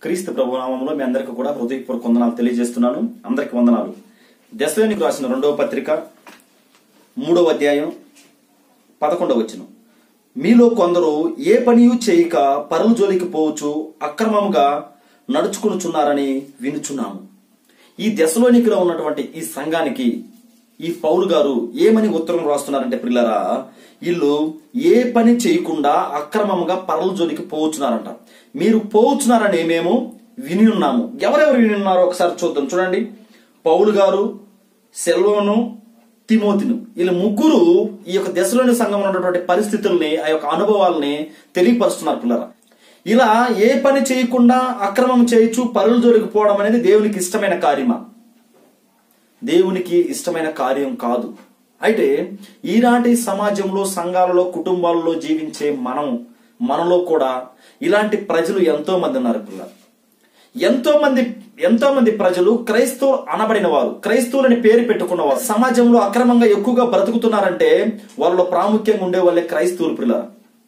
క్రీస్తు ప్రభు నామంలో మీ అందరికీ కూడా హృదయపూర్వక వందనాలు తెలియజేస్తున్నాను అందరికి వందనాలు దశలోనికి రాసిన రెండవ పత్రిక మూడవ అధ్యాయం పదకొండవ వచనం మీలో కొందరు ఏ పనియు చేయక పరుల జోలికి పోవచ్చు అక్రమముగా నడుచుకునుచున్నారని వినుచున్నాము ఈ దశలోనికిలో ఉన్నటువంటి ఈ సంఘానికి ఈ పౌలు గారు ఏమని ఉత్తరం రాస్తున్నారంటే పిల్లరా వీళ్ళు ఏ పని చేయకుండా అక్రమంగా పరల జోలికి పోవచ్చున్నారంట మీరు పోవచ్చున్నారని మేము విని ఉన్నాము ఎవరెవరు విని ఉన్నారో ఒకసారి చూద్దాం చూడండి పౌలు గారు సెల్వను తిమోతిను వీళ్ళు ముగ్గురు ఈ యొక్క దశలోని సంఘంలో ఉన్నటువంటి పరిస్థితుల్ని ఆ యొక్క అనుభవాల్ని తెలియపరుస్తున్నారు పిల్లరా ఇలా ఏ పని చేయకుండా అక్రమం చేయొచ్చు పరులు జోలికి పోవడం అనేది దేవునికి ఇష్టమైన కార్యమా దేవునికి ఇష్టమైన కార్యం కాదు అయితే ఈనాటి సమాజంలో సంఘాలలో కుటుంబాలలో జీవించే మనం మనలో కూడా ఇలాంటి ప్రజలు ఎంతో మంది ఉన్నారు పిల్లలు ఎంతో మంది ఎంతో మంది ప్రజలు క్రైస్తవులు అనబడిన వారు క్రైస్తవులని పేరు పెట్టుకున్నవారు సమాజంలో అక్రమంగా ఎక్కువగా బ్రతుకుతున్నారంటే వాళ్ళలో ప్రాముఖ్యంగా ఉండే వాళ్ళే క్రైస్తవులు పిల్లలు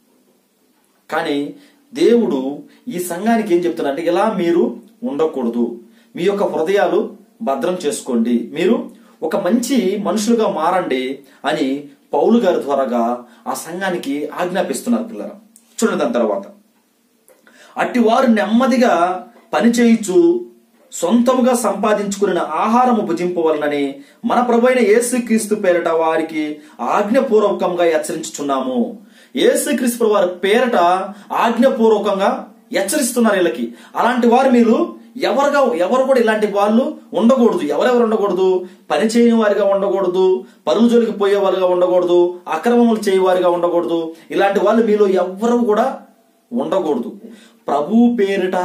కానీ దేవుడు ఈ సంఘానికి ఏం చెప్తున్నారంటే ఇలా మీరు ఉండకూడదు మీ యొక్క హృదయాలు భద్రం చేసుకోండి మీరు ఒక మంచి మనుషులుగా మారండి అని పౌలు గారి ద్వారాగా ఆ సంఘానికి ఆజ్ఞాపిస్తున్నారు పిల్లల చూడండి దాని తర్వాత అట్టి వారు నెమ్మదిగా పని చేయించు సొంతముగా సంపాదించుకున్న ఆహారము భుజింపవలనని మన ప్రభైన యేసుక్రీస్తు పేరట వారికి ఆజ్ఞపూర్వకంగా హెచ్చరించుచున్నాము యేసుక్రీస్తు వారి పేరట ఆజ్ఞపూర్వకంగా హెచ్చరిస్తున్నారు వీళ్ళకి అలాంటి వారు మీరు ఎవరుగా ఎవరు కూడా ఇలాంటి వాళ్ళు ఉండకూడదు ఎవరెవరు ఉండకూడదు పని చేయని వారిగా ఉండకూడదు పరుల జోలికి పోయే వారుగా ఉండకూడదు అక్రమములు చేయవారిగా ఉండకూడదు ఇలాంటి వాళ్ళు మీలో ఎవరు కూడా ఉండకూడదు ప్రభు పేరిట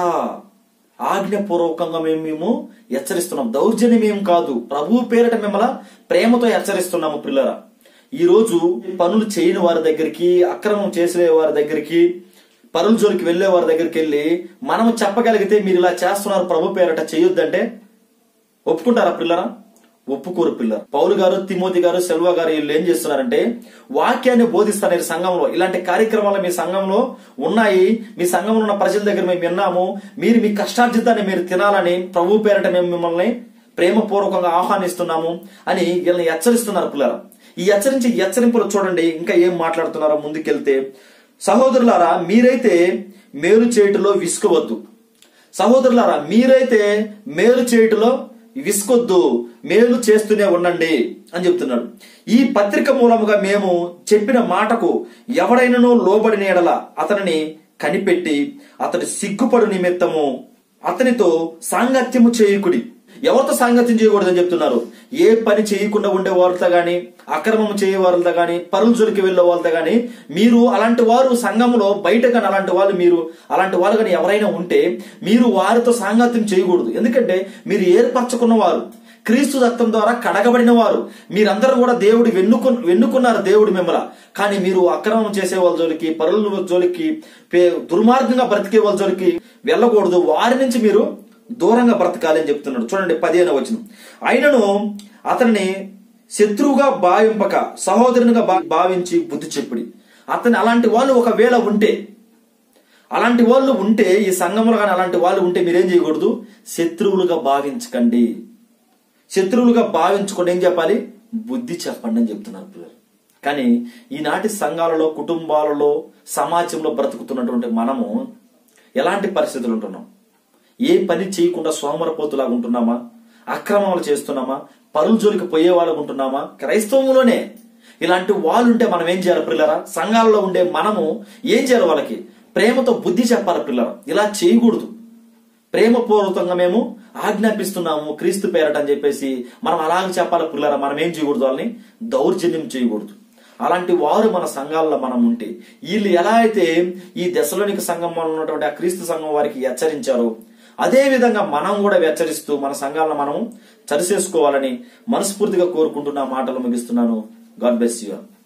ఆజ్ఞపూర్వకంగా మేము మేము హెచ్చరిస్తున్నాం దౌర్జన్యం ఏం కాదు ప్రభు పేరిట మిమ్మల్ని ప్రేమతో హెచ్చరిస్తున్నాము పిల్లరా ఈ రోజు పనులు చేయని వారి దగ్గరికి అక్రమం చేసే వారి దగ్గరికి పరుల జోలికి వెళ్లే వారి దగ్గరికి వెళ్ళి మనం చెప్పగలిగితే మీరు ఇలా చేస్తున్నారు ప్రభు పేరట చేయొద్దంటే ఒప్పుకుంటారా పిల్లరా ఒప్పుకోరు పిల్లలు పౌలు గారు తిమోతి గారు సెల్వ గారు వీళ్ళు ఏం చేస్తున్నారంటే వాక్యాన్ని బోధిస్తారు ఈ సంఘంలో ఇలాంటి కార్యక్రమాలు మీ సంఘంలో ఉన్నాయి మీ సంఘంలో ఉన్న ప్రజల దగ్గర మేము విన్నాము మీరు మీ కష్టార్జితాన్ని మీరు తినాలని ప్రభు పేరట మేము మిమ్మల్ని ప్రేమపూర్వకంగా ఆహ్వానిస్తున్నాము అని వీళ్ళని హెచ్చరిస్తున్నారు పిల్లలు ఈ హెచ్చరించి హెచ్చరింపులు చూడండి ఇంకా ఏం మాట్లాడుతున్నారో ముందుకెళ్తే సహోదరులారా మీరైతే మేలు చేయటంలో విసుకవద్దు సహోదరులారా మీరైతే మేలు చేయటంలో విసుకొద్దు మేలు చేస్తూనే ఉండండి అని చెప్తున్నాడు ఈ పత్రిక మూలముగా మేము చెప్పిన మాటకు ఎవడైనను లోబడిన ఎడల అతనిని కనిపెట్టి అతడి సిగ్గుపడు నిమిత్తము అతనితో సాంగత్యము చేయుకుడి ఎవరితో సాంగత్యం చేయకూడదని చెప్తున్నారు ఏ పని చేయకుండా ఉండే వారితో గాని అక్రమం చేయ వారితో గాని పరులు జొలికి వెళ్లే వాళ్ళతో గాని మీరు అలాంటి వారు సంఘంలో బయట కానీ అలాంటి వాళ్ళు మీరు అలాంటి వాళ్ళు కానీ ఎవరైనా ఉంటే మీరు వారితో సాంగత్యం చేయకూడదు ఎందుకంటే మీరు ఏర్పరచుకున్న వారు క్రీస్తు రక్తం ద్వారా కడగబడిన వారు మీరందరూ కూడా దేవుడు వెన్నుకు వెన్నుకున్నారు దేవుడు మిమ్మల్ని కానీ మీరు అక్రమం చేసే వాళ్ళ జోలికి పరుల జోలికి పే- దుర్మార్గంగా బ్రతికే వాళ్ళ జోలికి వెళ్ళకూడదు వారి నుంచి మీరు దూరంగా బ్రతకాలి అని చెప్తున్నాడు చూడండి పదిహేను వచ్చిన అయినను అతన్ని శత్రువుగా భావింపక సహోదరునిగా భా- భావించి బుద్ధి చెప్పుడి అతని అలాంటి వాళ్ళు ఒకవేళ ఉంటే అలాంటి వాళ్ళు ఉంటే ఈ సంఘంలో కానీ అలాంటి వాళ్ళు ఉంటే మీరేం చేయకూడదు శత్రువులుగా భావించకండి శత్రువులుగా భావించుకొని ఏం చెప్పాలి బుద్ధి చెప్పండి అని చెప్తున్నారు పిల్లలు కానీ ఈనాటి సంఘాలలో కుటుంబాలలో సమాజంలో బ్రతుకుతున్నటువంటి మనము ఎలాంటి పరిస్థితులు ఉంటున్నాం ఏ పని చేయకుండా సోమరపోతులాగా ఉంటున్నామా అక్రమాలు చేస్తున్నామా పరుల జోలికి పోయే వాళ్ళకు ఉంటున్నామా క్రైస్తవంలోనే ఇలాంటి వాళ్ళు ఉంటే మనం ఏం చేయాలి పిల్లరా సంఘాలలో ఉండే మనము ఏం చేయాలి వాళ్ళకి ప్రేమతో బుద్ధి చెప్పాలి పిల్లరా ఇలా చేయకూడదు ప్రేమపూర్వకంగా మేము ఆజ్ఞాపిస్తున్నాము క్రీస్తు పేరట అని చెప్పేసి మనం అలాగే చెప్పాలి పిల్లరా మనం ఏం చేయకూడదు వాళ్ళని దౌర్జన్యం చేయకూడదు అలాంటి వారు మన సంఘాల్లో మనం ఉంటే వీళ్ళు ఎలా అయితే ఈ దశలోనికి సంఘంలో ఉన్నటువంటి ఆ క్రీస్తు సంఘం వారికి హెచ్చరించారో అదే విధంగా మనం కూడా హెచ్చరిస్తూ మన సంఘాలను మనం చరిచేసుకోవాలని మనస్ఫూర్తిగా కోరుకుంటున్న మాటలు ముగిస్తున్నాను గాడ్ బ్లెస్ యూ